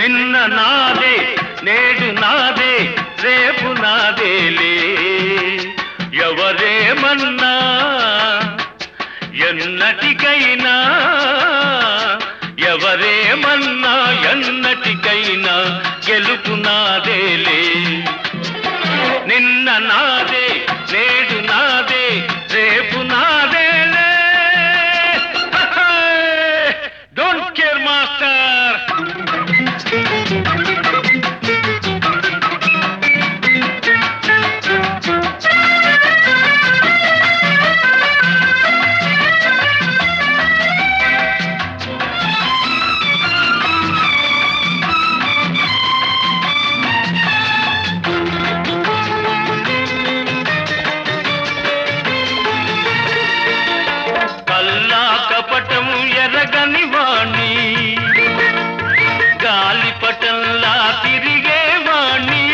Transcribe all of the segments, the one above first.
నిన్న నాదే నేడు నాదే రేపు నాదేలే ఎవరేమన్నా ఎన్నటికైనా ఎవరేమన్నా ఎన్నటికైనా గెలుపు నాదేలే నిన్న నాదే నేడు నాదే రేపు నాదేలే డోంట్ కేర్ మాస్టర్ కల్లా కపటం ఎరగని వాణ్ణి గాలిపటంలా తిరిగే వాణ్ణి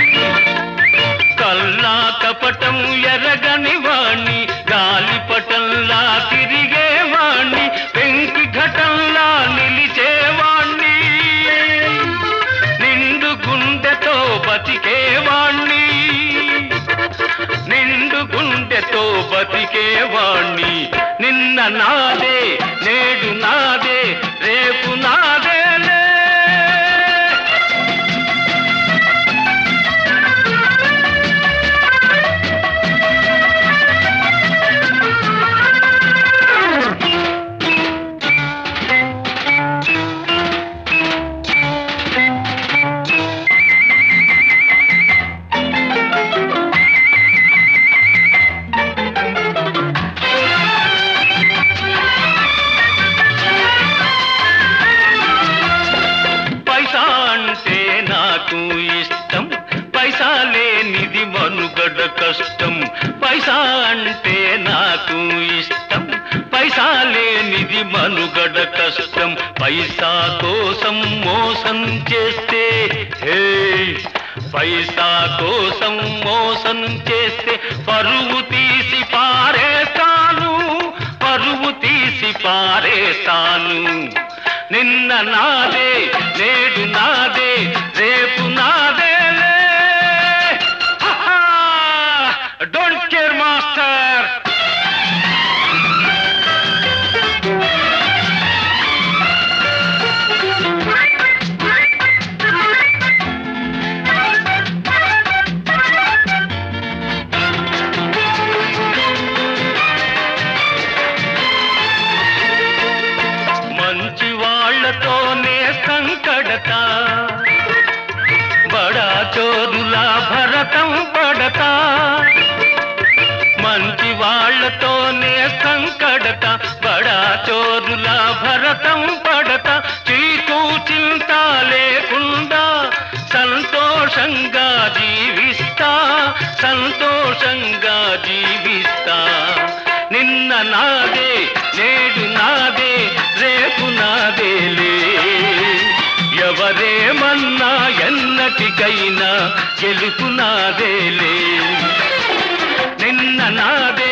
కల్లా కపటం ఎరగని వాణ్ణి గాలిపటంలా తిరిగే వాణ్ణి పెంకి ఘటంలా నిలిచేవాణ్ణి నిండు గుండెతో బతికేవాణ్ణి నిండు గుండెతో బతికేవాణ్ణి నిన్న నాదే నేడు నాదే రేపు నాదేలే పైసా అంటే నాకు ఇష్టం పైసా లేనిది మనుగడ కష్టం పైసా అంటే నాకు ఇష్టం పైసా లేనిది మనుగడ కష్టం పైసా కోసం మోసం చేస్తే హే పైసా కోసం మోసం చేస్తే పరువు తీసి పారేస్తాను పరువు తీసి పారేస్తాను నిన్న నాదే నేడు నాదే రేపు నాదేలే డోంట్ కేర్ మాస్టర్ మంచి వాళ్ళతోనే సంకడత బడా చోరులా భరతం పడతా మంచి వాళ్ళతోనే సంకడత బడా చోరులా భరతం పడత చీకు చింత లేకుండా సంతోషంగా జీవిస్తా సంతోషంగా జీవిస్తా నిన్న నాదే నేడు నాదే రేపు నాదేలే ఎవరేమన్నా ఎన్నటికైనా గెలుపు నాదేలే నిన్న నాదే